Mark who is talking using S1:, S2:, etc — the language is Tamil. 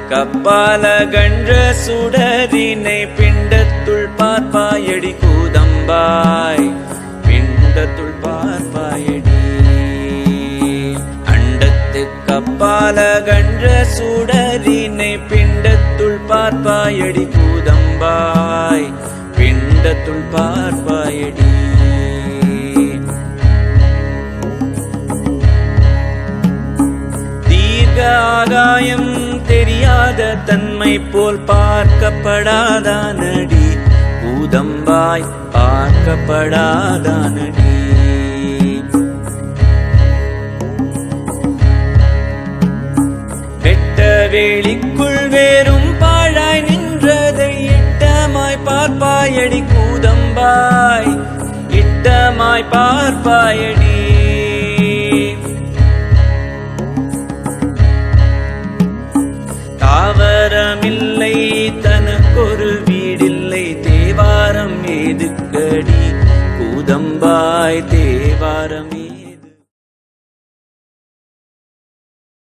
S1: கப்பால கன்ற சுடரினை பிண்டத்துள் பார்ப்பாயடி கூதம்பாய் பிண்டத்துள் பார்ப்பாயடி அண்டத்து கப்பால கன்ற சுடரினை பிண்டத்துள் பார்ப்பாயடி கூதம்பாய் பிண்டத்துள் பார்ப்பாயடி தீர்க்க ஆகாயம் தெரியாத தன்மை போல் பார்க்கப்படாதானடி பூதம்பாய் பார்க்கப்படாதானடி வெட்ட வேலிக்குள் வேறும் பாழாய் நின்றதை இட்டமாய் பார்ப்பாயடி கூதம்பாய் இட்டமாய் பார்ப்பாயடி தாவரமில்லை தனக்கொரு வீடில்லை தேவாரம் ஏதுக்கடி கூதம்பாய் தேவாரமே